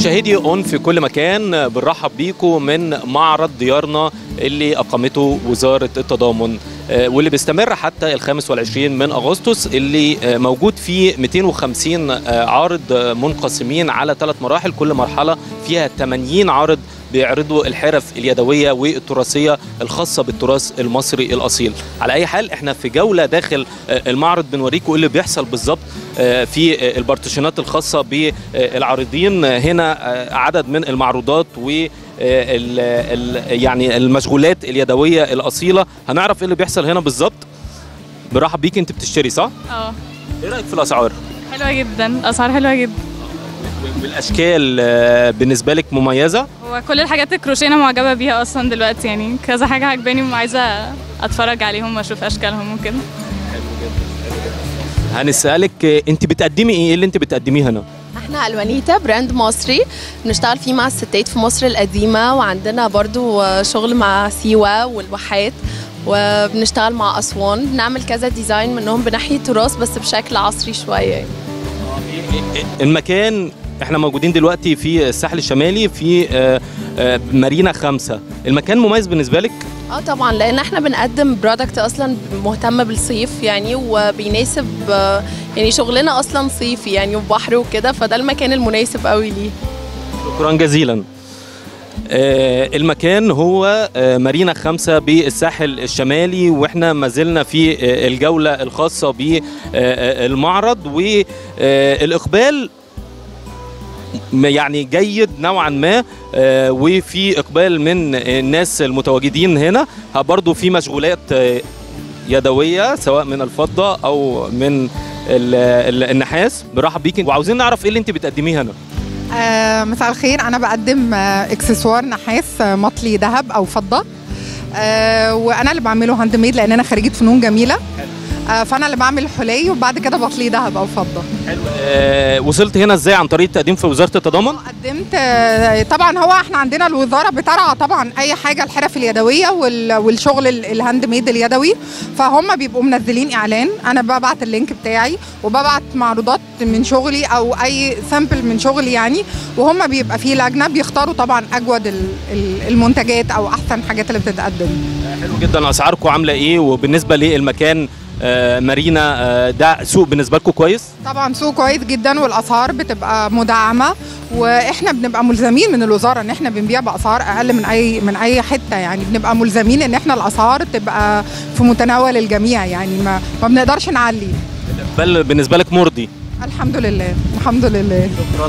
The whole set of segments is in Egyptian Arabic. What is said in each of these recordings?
مشاهدي اون في كل مكان بنرحب بيكم من معرض ديارنا اللي اقامته وزاره التضامن آه، واللي بيستمر حتى الخامس والعشرين من اغسطس اللي آه، موجود فيه 250 آه، عارض آه، منقسمين على ثلاث مراحل كل مرحله فيها 80 عارض بيعرضوا الحرف اليدويه والتراثيه الخاصه بالتراث المصري الاصيل على اي حال احنا في جوله داخل آه، المعرض بنوريكم ايه اللي بيحصل بالظبط آه، في آه، البارتيشنات الخاصه بالعارضين آه، هنا آه، عدد من المعروضات و آه، ال- ال- يعني المشغولات اليدويه الاصيله هنعرف ايه اللي بيحصل هنا بالظبط برحب بيك انت بتشتري صح اه ايه رايك في الاسعار حلوة جدا اسعار حلوة جدا والاشكال آه، بالنسبه لك مميزه هو كل الحاجات الكروشيه انا معجبة بيها اصلا دلوقتي يعني كذا حاجة عجباني وعايزة اتفرج عليهم واشوف اشكالهم وكده هنسالك آه، انت بتقدمي ايه ايه اللي انت بتقدميه هنا احنا الوانيتا براند مصري بنشتغل فيه مع الستات في مصر القديمة وعندنا برضو شغل مع سيوة والواحات وبنشتغل مع أسوان بنعمل كذا ديزاين منهم بناحية تراث بس بشكل عصري شوية يعني. المكان احنا موجودين دلوقتي في الساحل الشمالي في آه، آه، مارينا خمسة المكان مميز بالنسبة لك اه طبعا لان احنا بنقدم برودكت اصلا مهتم بالصيف يعني وبيناسب آه، يعني شغلنا اصلا صيفي يعني وبحر وكده فده المكان المناسب قوي ليه شكرا جزيلا آه، المكان هو آه، مارينا خمسة بالساحل الشمالي واحنا ما زلنا في آه، الجولة الخاصة بالمعرض والإقبال م- يعني جيد نوعا ما آه، وفي إقبال من الناس المتواجدين هنا ها برضو في مشغولات آه، يدوية سواء من الفضة أو من ال- ال- النحاس برحب بيك وعاوزين نعرف ايه اللي انت بتقدميه هنا آه، مساء الخير انا بقدم آه، اكسسوار نحاس آه، مطلي ذهب او فضه آه، وانا اللي بعمله هاند ميد لان انا خريجه فنون جميله آه، فانا اللي بعمل حلي وبعد كده بطلي ذهب او فضه آه، وصلت هنا ازاي عن طريق التقديم في وزاره التضامن قدمت آه، طبعا هو احنا عندنا الوزاره بترعى طبعا اي حاجه الحرف اليدويه وال- والشغل ال- الهاند ميد اليدوي فهم بيبقوا منزلين اعلان انا ببعت اللينك بتاعي وببعت معروضات من شغلي او اي سامبل من شغلي يعني وهم بيبقى في لجنه بيختاروا طبعا اجود ال- ال- المنتجات او احسن حاجات اللي بتتقدم حلو جدا اسعاركم عامله ايه وبالنسبه للمكان آه، مارينا آه، ده سوق بالنسبه لكم كويس طبعا سوق كويس جدا والاسعار بتبقى مدعمه واحنا بنبقى ملزمين من الوزاره ان احنا بنبيع باسعار اقل من اي من اي حته يعني بنبقى ملزمين ان احنا الاسعار تبقى في متناول الجميع يعني ما ما بنقدرش نعلي بل بالنسبه لك مرضي الحمد لله الحمد لله شكرا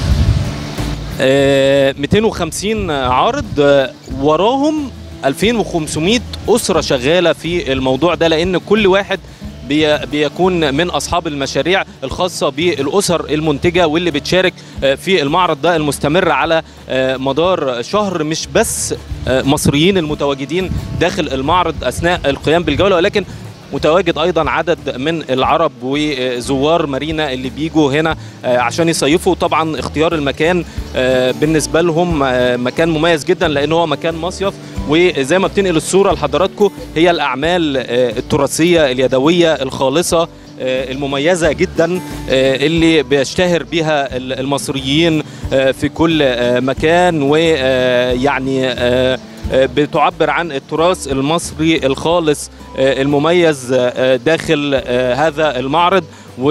آه، 250 عارض آه، وراهم 2500 اسره شغاله في الموضوع ده لان كل واحد بي- بيكون من اصحاب المشاريع الخاصه بالاسر المنتجه واللي بتشارك آه، في المعرض ده المستمر على آه، مدار شهر مش بس آه، مصريين المتواجدين داخل المعرض اثناء القيام بالجوله ولكن متواجد ايضا عدد من العرب وزوار مارينا اللي بيجوا هنا آه، عشان يصيفوا طبعا اختيار المكان آه، بالنسبه لهم آه، مكان مميز جدا لان هو مكان مصيف وزي ما بتنقل الصوره لحضراتكم هي الاعمال آه، التراثيه اليدويه الخالصه آه، المميزه جدا آه، اللي بيشتهر بها ال- المصريين آه، في كل آه، مكان ويعني بتعبر عن التراث المصري الخالص آه، المميز آه، داخل آه، هذا المعرض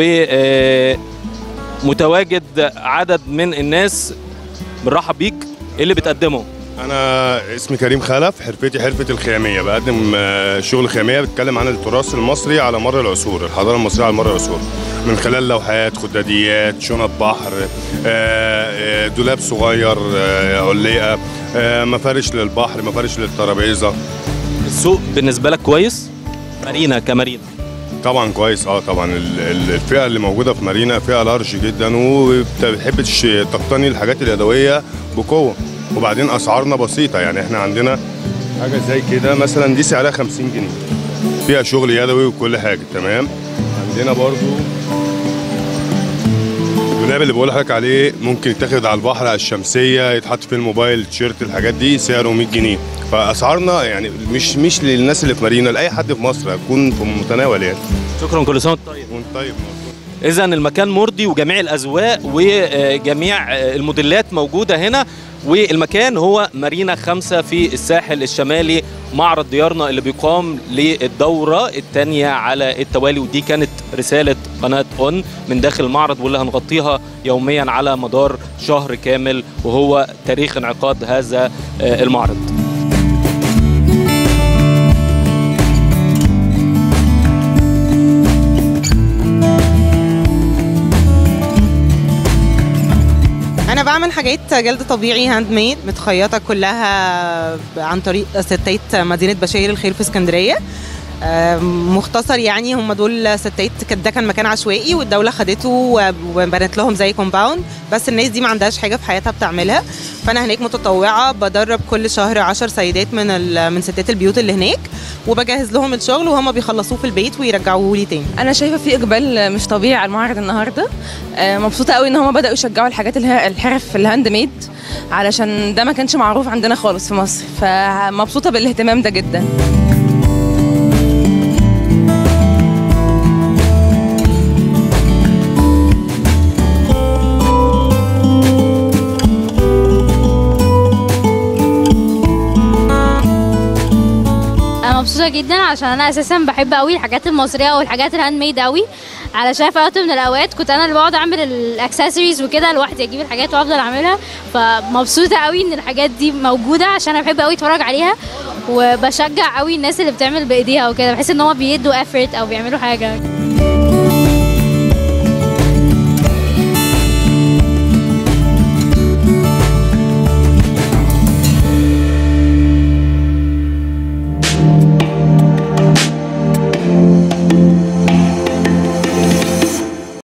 ومتواجد عدد من الناس بنرحب بيك إيه اللي بتقدمه انا اسمي كريم خلف حرفتي حرفه الخياميه بقدم آه، شغل خياميه بتكلم عن التراث المصري على مر العصور الحضاره المصريه على مر العصور من خلال لوحات خداديات شنط بحر آه، آه، دولاب صغير آه، علقه آه، مفارش للبحر مفارش للترابيزه السوق بالنسبة لك كويس مارينا كمارينا طبعا كويس اه طبعا ال- ال- الفئه اللي موجوده في مارينا فئه لارج جدا وبتحب تش- تقتني الحاجات اليدويه بقوه وبعدين اسعارنا بسيطه يعني احنا عندنا حاجه زي كده مثلا دي سعرها 50 جنيه فيها شغل يدوي وكل حاجه تمام عندنا برضو الدولاب اللي بقول لحضرتك عليه ممكن يتاخد على البحر على الشمسيه يتحط فيه الموبايل تيشيرت الحاجات دي سعره 100 جنيه فاسعارنا يعني مش مش للناس اللي في مارينا لاي حد في مصر هتكون في المتناول يعني شكرا كل سنة وأنت طيب وانت طيب مظبوط اذا المكان مرضي وجميع الاذواق وجميع الموديلات موجوده هنا والمكان هو مارينا خمسة في الساحل الشمالي معرض ديارنا اللي بيقام للدورة الثانية على التوالي ودي كانت رسالة قناة أون من داخل المعرض واللي هنغطيها يوميا على مدار شهر كامل وهو تاريخ انعقاد هذا المعرض انا بعمل حاجات جلد طبيعي هاند ميد متخيطه كلها عن طريق ستات مدينه بشاير الخير في اسكندريه مختصر يعني هم دول ستات ده كان مكان عشوائي والدوله خدته وبنت لهم زي كومباوند بس الناس دي ما عندهاش حاجه في حياتها بتعملها فانا هناك متطوعه بدرب كل شهر 10 سيدات من من ستات البيوت اللي هناك وبجهز لهم الشغل وهم بيخلصوه في البيت ويرجعوه لي تاني انا شايفه في اقبال مش طبيعي على المعرض النهارده مبسوطه قوي ان هم بداوا يشجعوا الحاجات اللي هي الحرف الهاند ميد علشان ده ما كانش معروف عندنا خالص في مصر فمبسوطه بالاهتمام ده جدا مبسوطه جدا عشان انا اساسا بحب قوي الحاجات المصريه والحاجات الهاند ميد قوي علشان في وقت من الاوقات كنت انا اللي بقعد اعمل الاكسسوارز وكده لوحدي اجيب الحاجات وافضل اعملها فمبسوطه قوي ان الحاجات دي موجوده عشان انا بحب قوي اتفرج عليها وبشجع قوي الناس اللي بتعمل بايديها وكده بحس ان هم بيدوا افورت او بيعملوا حاجه